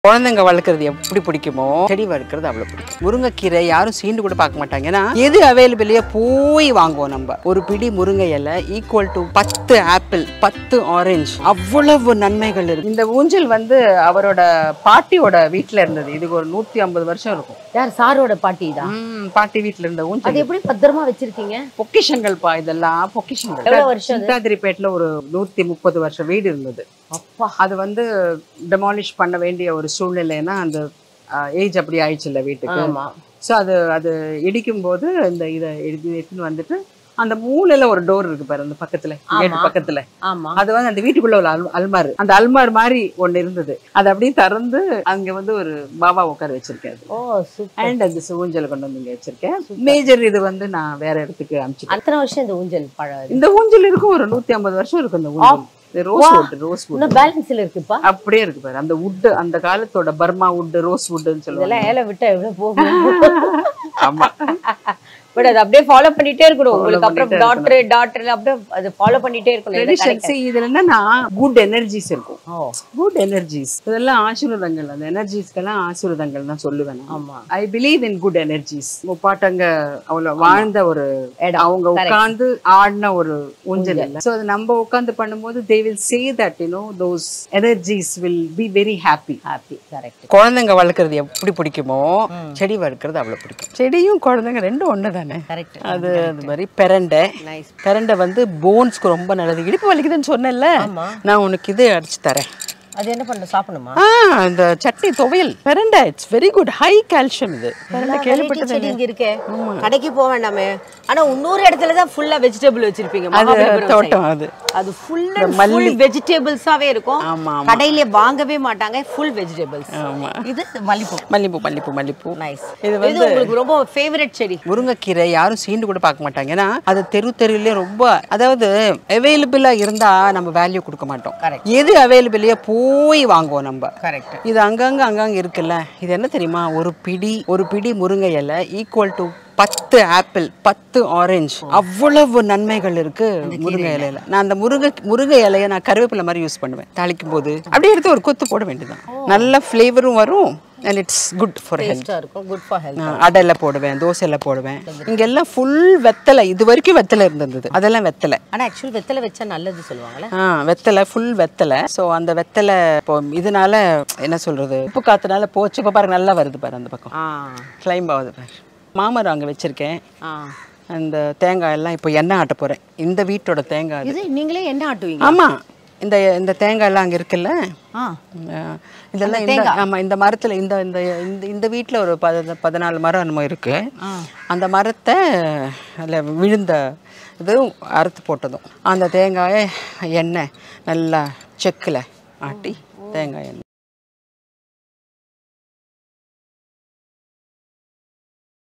குழந்தைங்க வளர்க்குறது எப்படி பிடிக்குமோ செடி வளர்க்குறது அவ்வளோ பிடிக்கும் முருங்கைக்கீரை யாரும் சீண்டு கூட பார்க்க மாட்டாங்க ஏன்னா எது அவைலபிளையோ போய் வாங்குவோம் நம்ம ஒரு பிடி முருங்கை இலை ஈக்குவல் டு பத்து ஆப்பிள் பத்து ஆரஞ்சு அவ்வளவு நன்மைகள் இருக்கு இந்த ஊஞ்சல் வந்து அவரோட பாட்டியோட வீட்டில் இருந்தது இதுக்கு ஒரு நூற்றி ஐம்பது வருஷம் இருக்கும் யார் சாரோட பாட்டி தான் ம், பாட்டி வீட்டில் இருந்த ஊஞ்சல் அது எப்படி பத்திரமா வச்சிருக்கீங்க பொக்கிஷங்கள் பா இதெல்லாம் பொக்கிஷங்கள் எவ்வளவு வருஷம் அது? சிந்தாதிரிப்பேட்டில் ஒரு நூற்றி முப்பது வருஷம் வீடு இருந்தது அப்பா அது வந்து டெமாலிஷ் பண்ண வேண்டிய ஒரு சூழ்நிலைன்னா அந்த ஏஜ் அப்படி ஆயிடுச்சு இல்லை வீட்டுக்கு ஆமா ஸோ அது அது இடிக்கும் போது இந்த இதை எடுத்து எடுத்துன்னு வந்துட்டு அந்த மூலையில ஒரு டோர் இருக்கு பாரு அந்த பக்கத்துல கேட் ஆமா. பக்கத்துல ஆமா அது வந்து அந்த வீட்டுக்குள்ள ஒரு அல் அல்மார் அந்த அல்மார் மாதிரி ஒண்ணு இருந்தது அது அப்படியே திறந்து அங்க வந்து ஒரு பாபா உட்கார வச்சிருக்கேன் அது ஓ சூப்பர் அண்ட் அந்த ஊஞ்சலை கொண்டு வந்து இங்க வச்சிருக்கேன் மேஜர் இது வந்து நான் வேற இடத்துக்கு அனுப்பிச்சிட்டேன் அத்தனை வருஷம் இந்த ஊஞ்சல் பழம் இந்த ஊஞ்சல் இருக்கும் ஒரு நூத்தி ஐம்பது வருஷம் இருக்கும் இந்த ஊஞ்சல் இது ரோஸ் வுட் ரோஸ் வுட் இன்னும் பேலன்ஸ்ல இருக்குப்பா அப்படியே இருக்கு பாரு அந்த வுட் அந்த காலத்தோட பர்மா வுட் ரோஸ் வுட்னு சொல்லுவாங்க இதெல்லாம் ஏழை விட்டா எவ்வளவு போகும் ஆமா பட் அது அப்படியே ஃபாலோ பண்ணிட்டே இருக்கணும் உங்களுக்கு அப்புறம் பண்ணிட்டே டாக்டர் டாக்டர் அப்படியே அது ஃபாலோ பண்ணிட்டே இருக்கணும் இதை ட்ரெடிஷன் correct இதுல என்னன்னா குட் எனர்ஜிஸ் இருக்கும் ஆ. ஓ குட் எனர்ஜிஸ் இதெல்லாம் ஆசீர்வாதங்கள் அந்த எனர்ஜிஸ்க்கெல்லாம் ஆசீர்வாதங்கள் தான் சொல்லுவேன் ஆமா I believe in good energies முப்பாட்டங்க அவ்வளவு வாழ்ந்த ஒரு இடம். அவங்க உட்கார்ந்து ஆடின ஒரு ஊஞ்சல் இல்ல சோ அது நம்ம உட்கார்ந்து பண்ணும்போது they will say that you know those energies will be very happy happy correct குழந்தைங்க வளர்க்குறது எப்படி பிடிக்குமோ செடி வளர்க்குறது அவ்வளோ பிடிக்கும் செடியும் குழந்தைங்க ரெண்டும் ஒன்று தானே கரெக்ட் அது அது மாதிரி பெரண்டை நைஸ் பெரண்டை வந்து போன்ஸ்க்கு ரொம்ப நல்லது இடுப்பு வலிக்குதுன்னு சொன்னேன்ல ஆமா நான் உனக்கு இது அடிச்சு தரேன் அது என்ன பண்ண சாப்பிடணுமா ஆ இந்த சட்னி துவையல் பெரண்டை it's very good high calcium இது பெரண்டை கேள்விப்பட்டது செடி இங்க இருக்கே கடைக்கு போக வேண்டாமே ஆனா இன்னொரு இடத்துல தான் ஃபுல்லா வெஜிடபிள் வச்சிருப்பீங்க அது மகாபலிபுரம் side. தோட்டம் அது அது ஃபுல் ஃபுல் வெஜிடபிள்ஸாவே இருக்கும் ஆமா ஆமா கடையில வாங்கவே மாட்டாங்க ஃபுல் வெஜிடபிள்ஸ் ஆமா இது மல்லிப்பூ மல்லிப்பூ மல்லிப்பூ மல்லிப்பூ நைஸ் இது இது உங்களுக்கு ரொம்ப ஃபேவரட் செடி முருங்கைக்கீரை யாரும் சீண்டு கூட பார்க்க மாட்டாங்க ஏன்னா அது தெரு தெருவிலே ரொம்ப அதாவது அவைலபிளா இருந்தா நம்ம வேல்யூ கொடுக்க மாட்டோம் Correct. எது அவைலபிளையோ போய் வாங்குவோம் நம்ம கரெக்ட் இது அங்கங்க அங்கங்க இருக்குல்ல இது என்ன தெரியுமா ஒரு பிடி ஒரு பிடி முருங்கை இலை ஈக்குவல் டு பத்து ஆப்பிள் பத்து ஆரஞ்சு அவ்வளவு நன்மைகள் இருக்கு முருங்கை இலையில நான் அந்த முருங்கை முருங்கை இலையை நான் கருவேப்பிலை மாதிரி யூஸ் பண்ணுவேன் தாளிக்கும் போது அப்படியே எடுத்து ஒரு கொத்து போட வேண்டியதுதான் நல்ல ஃப்ளேவரும் வரும் and it's good for health டேஸ்டா இருக்கும் குட் ஃபார் ஹெல்த் நான் அடையில போடுவேன் தோசையில போடுவேன் இங்க எல்லாம் ஃபுல் வெத்தலை இது வரைக்கும் வெத்தலை இருந்தது அதெல்லாம் வெத்தலை ஆனா ஆக்சுவலி வெத்தலை வச்சா நல்லது சொல்லுவாங்கல்ல ஆ வெத்தலை ஃபுல் வெத்தலை ஸோ அந்த வெத்தலை இப்போ இதனால என்ன சொல்றது உப்பு காத்துனால போச்சு இப்போ பாருங்க நல்லா வருது பாரு அந்த பக்கம் ஆ கிளைம் ஆகுது பாரு மாமரம் அங்கே வச்சிருக்கேன் ஆ அந்த தேங்காய் எல்லாம் இப்போ எண்ணெய் ஆட்ட போறேன் இந்த வீட்டோட தேங்காய் அது இது நீங்களே என்ன ஆட்டுவீங்க ஆமா இந்த இந்த தேங்காய் எல்லாம் அங்கே இருக்குல்ல ஆ ஆ, இதெல்லாம் இந்த ஆமா இந்த மரத்துல இந்த இந்த இந்த இந்த வீட்டில் ஒரு பத பதினாலு மரம் என்னமோ இருக்கு அந்த மரத்தை அதில் விழுந்த இதுவும் அறுத்து போட்டதும் அந்த தேங்காயை எண்ணெய் நல்லா செக்கில் ஆட்டி தேங்காய் எண்ணெய்